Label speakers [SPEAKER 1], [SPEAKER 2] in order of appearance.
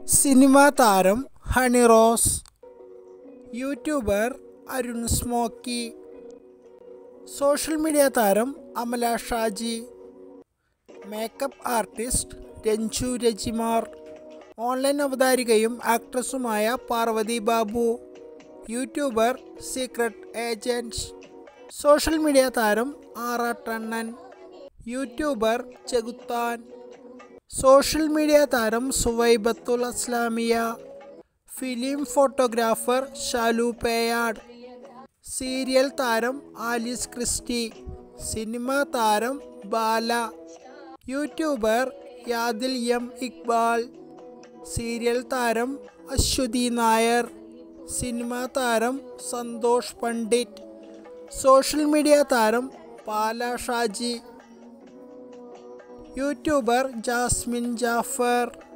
[SPEAKER 1] cinema താരം Honey Rose YouTuber Arun Smokey social media താരം Amala Shaji makeup artist Renju Renjimar online അവതാരികയും ആക്ട്രസുമായ Parvathy Babu YouTuber secret agent social media താരം Arattannan YouTuber Chekuthan social media താരം Suvaibathul Aslamiya film photographer Shalu Peyad serial താരം ആലിസ് ക്രിസ്റ്റി സിനിമാ താരം Bala YouTuber Yadil M Iqbal serial താരം അശ്വതി നായർ സിനിമാ താരം സന്തോഷ് പണ്ഡിറ്റ് സോഷ്യൽ മീഡിയ താരം പാല ഷാജി യൂട്യൂബർ ജാസ്മിൻ ജാഫർ